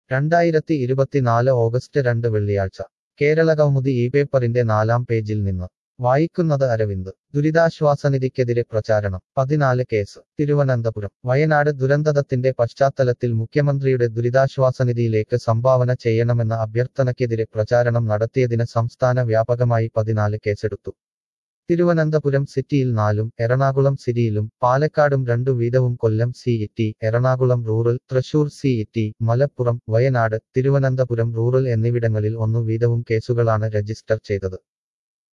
രണ്ടായിരത്തി ഇരുപത്തിനാല് ഓഗസ്റ്റ് രണ്ട് വെള്ളിയാഴ്ച കേരളകൗമുദി ഈ പേപ്പറിന്റെ നാലാം പേജിൽ നിന്ന് വായിക്കുന്നത് അരവിന്ദ് ദുരിതാശ്വാസനിധിക്കെതിരെ പ്രചാരണം പതിനാല് കേസ് തിരുവനന്തപുരം വയനാട് ദുരന്തത്തിന്റെ പശ്ചാത്തലത്തിൽ മുഖ്യമന്ത്രിയുടെ ദുരിതാശ്വാസനിധിയിലേക്ക് സംഭാവന ചെയ്യണമെന്ന അഭ്യർത്ഥനയ്ക്കെതിരെ പ്രചാരണം നടത്തിയതിന് സംസ്ഥാന വ്യാപകമായി പതിനാല് കേസെടുത്തു തിരുവനന്തപുരം സിറ്റിയിൽ നാലും എറണാകുളം സിറ്റിയിലും പാലക്കാടും രണ്ടു വീതവും Kollam city Ernakulam rural Thrissur city Malappuram Wayanad Thiruvananthapuram rural എന്നിവിടങ്ങളിൽ ഒന്നു വീതവും കേസുകളാണ് രജിസ്റ്റർ ചെയ്തത്